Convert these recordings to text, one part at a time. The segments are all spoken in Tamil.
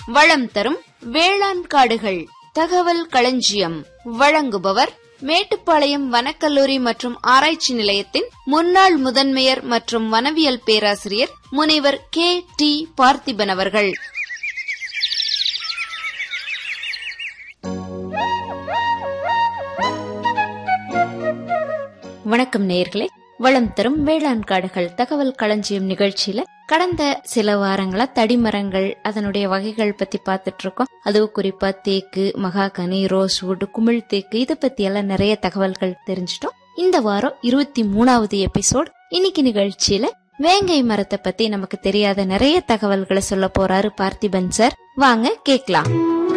வளம் தரும் வேளாண் காடுகள் தகவல் களஞ்சியம் வழங்குபவர் மேட்டுப்பாளையம் வனக்கல்லூரி மற்றும் ஆராய்ச்சி நிலையத்தின் முன்னாள் முதன்மையர் மற்றும் வனவியல் பேராசிரியர் முனைவர் கே டி பார்த்திபன் அவர்கள் வணக்கம் நேயர்களே வளம் தரும் வேளாண் காடுகள் தகவல் களஞ்சியம் நிகழ்ச்சியில கடந்த சில வாரங்களா தடிமரங்கள் அதனுடைய வகைகள் பத்தி பார்த்துட்டு இருக்கோம் அதுவும் குறிப்பா தேக்கு மகாகனி ரோஸ்வுட் குமிழ் தேக்கு இதை பத்தி எல்லாம் நிறைய தகவல்கள் தெரிஞ்சிட்டோம் இந்த வாரம் இருபத்தி மூணாவது எபிசோட் இன்னைக்கு நிகழ்ச்சியில வேங்கை மரத்தை பத்தி நமக்கு தெரியாத நிறைய தகவல்களை சொல்ல போறாரு பார்த்திபன் சார் வாங்க கேக்கலாம்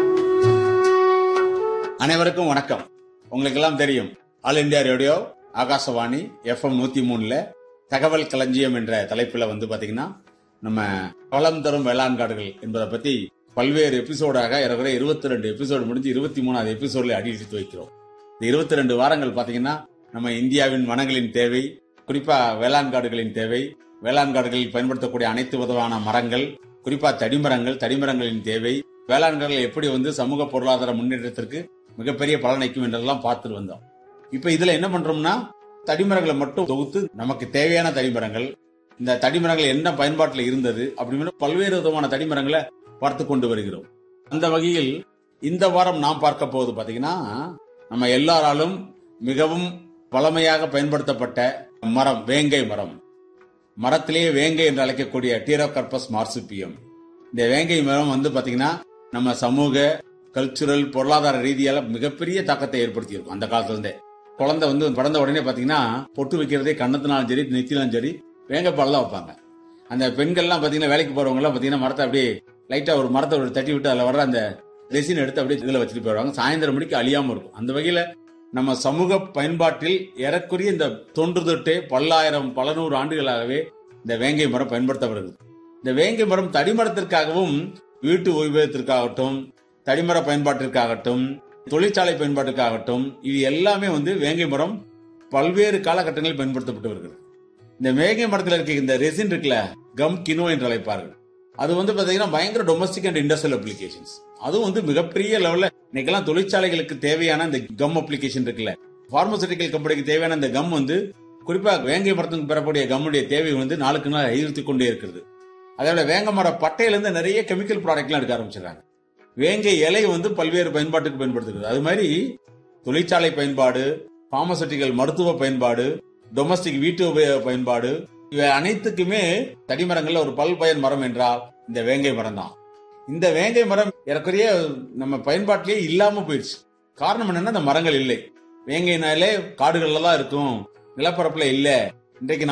அனைவருக்கும் வணக்கம் உங்களுக்கு எல்லாம் தெரியும் all India radio Akashvani F M நூத்தி மூணுல தகவல் களஞ்சியம் என்ற தலைப்புல வந்து பாத்தீங்கன்னா நம்ம வளம் தரும் வேளாண் காடுகள் என்பதை பத்தி பல்வேறு எபிசோடாக ஏறக்குறைய இருபத்தி ரெண்டு எபிசோடு முடிஞ்சு இருபத்தி மூணாவது எபிசோட்ல அடி எடுத்து வைக்கிறோம் இந்த இருபத்தி ரெண்டு வாரங்கள் பாத்தீங்கன்னா நம்ம இந்தியாவின் வனங்களின் தேவை குறிப்பா வேளாண் காடுகளின் தேவை வேளாண் காடுகளில் பயன்படுத்தக்கூடிய அனைத்து விதமான மரங்கள் குறிப்பா தடிமரங்கள் தடிமரங்களின் தேவை வேளாண் காடுகள் எப்படி வந்து சமூக பொருளாதார முன்னேற்றத்திற்கு மிகப்பெரிய பலனளிக்கும் என்றெல்லாம் பார்த்துட்டு வந்தோம் இப்ப இதுல என்ன பண்றோம்னா தடிமரங்களை மட்டும் தொகுத்து நமக்கு தேவையான தடிமரங்கள் இந்த தடிமரங்கள் என்ன பயன்பாட்டில் இருந்தது அப்படின்னு பல்வேறு விதமான தடிமரங்களை பார்த்து கொண்டு வருகிறோம் அந்த வகையில் இந்த வாரம் நாம் பார்க்க போவது பாத்தீங்கன்னா நம்ம எல்லாராலும் மிகவும் பழமையாக பயன்படுத்தப்பட்ட மரம் வேங்கை மரம் மரத்திலேயே வேங்கை என்று அழைக்கக்கூடிய டீரோகர்பஸ் மார்சுப்பியம் இந்த வேங்கை மரம் வந்து பாத்தீங்கன்னா நம்ம சமூக கல்ச்சுரல் பொருளாதார ரீதியால மிகப்பெரிய தாக்கத்தை ஏற்படுத்தியிருக்கும் அந்த காலத்துல இருந்தே குழந்தை வந்து பிறந்த உடனே பாத்தீங்கன்னா பொட்டு வைக்கிறதே கண்ணத்தினாலும் சரி நெத்தினாலும் சரி வேங்கப்பால் தான் வைப்பாங்க அந்த பெண்கள்லாம் பாத்தீங்கன்னா வேலைக்கு போறவங்க எல்லாம் பாத்தீங்கன்னா மரத்தை அப்படியே லைட்டா ஒரு மரத்தை ஒரு தட்டி விட்டு அதுல வர்ற அந்த ரெசின் எடுத்து அப்படியே இதுல வச்சுட்டு போயிடுவாங்க சாயந்தரம் மணிக்கு அழியாம இருக்கும் அந்த வகையில நம்ம சமூக பயன்பாட்டில் ஏறக்குறைய இந்த தொன்று தொட்டே பல்லாயிரம் பல நூறு ஆண்டுகளாகவே இந்த வேங்கை மரம் பயன்படுத்தப்படுது இந்த வேங்கை மரம் தடிமரத்திற்காகவும் வீட்டு உபயோகத்திற்காகட்டும் தடிமர பயன்பாட்டிற்காகட்டும் தொழிற்சாலை பயன்பாட்டிற்காகட்டும் இது எல்லாமே வந்து வேங்கை மரம் பல்வேறு காலகட்டங்களில் பயன்படுத்தப்பட்டு வருகிறது இந்த வேங்கை மரத்தில் இருக்க இந்த ரெசின் இருக்குல்ல கம் கினோ என்று அழைப்பார்கள் அது வந்து பாத்தீங்கன்னா பயங்கர டொமஸ்டிக் அண்ட் இண்டஸ்ட்ரியல் அப்ளிகேஷன்ஸ் அதுவும் வந்து மிகப்பெரிய லெவல்ல இன்னைக்கெல்லாம் தொழிற்சாலைகளுக்கு தேவையான இந்த கம் அப்ளிகேஷன் இருக்குல்ல பார்மசூட்டிக்கல் கம்பெனிக்கு தேவையான இந்த கம் வந்து குறிப்பா வேங்கை மரத்துக்கு பெறக்கூடிய கம்முடைய தேவை வந்து நாளுக்கு நாள் அதிகரித்து கொண்டே இருக்கிறது அதோட வேங்க மர பட்டையிலிருந்து நிறைய கெமிக்கல் ப்ராடக்ட்லாம் எடுக்க ஆரம்பிச்சிடறாங்க வேங்கை இலை வந்து பல்வேறு பயன்பாட்டுக்கு பயன்படுத்துகிறது அது மாதிரி தொழிற்சாலை பயன்பாடு பார்மசூட்டிக்கல் மருத்துவ பயன்பாடு டொமஸ்டிக் வீட்டு உபயோக பயன்பாடு இவை அனைத்துக்குமே தடிமரங்கள்ல ஒரு பல்பயன் மரம் என்றால் இந்த வேங்கை மரம் தான் இந்த வேங்கை மரம் ஏறக்குறைய நம்ம பயன்பாட்டிலேயே இல்லாம போயிடுச்சு காரணம் என்னன்னா இந்த மரங்கள் இல்லை வேங்கைனாலே காடுகள்ல தான் இருக்கும் நிலப்பரப்புல இல்ல இன்றைக்கு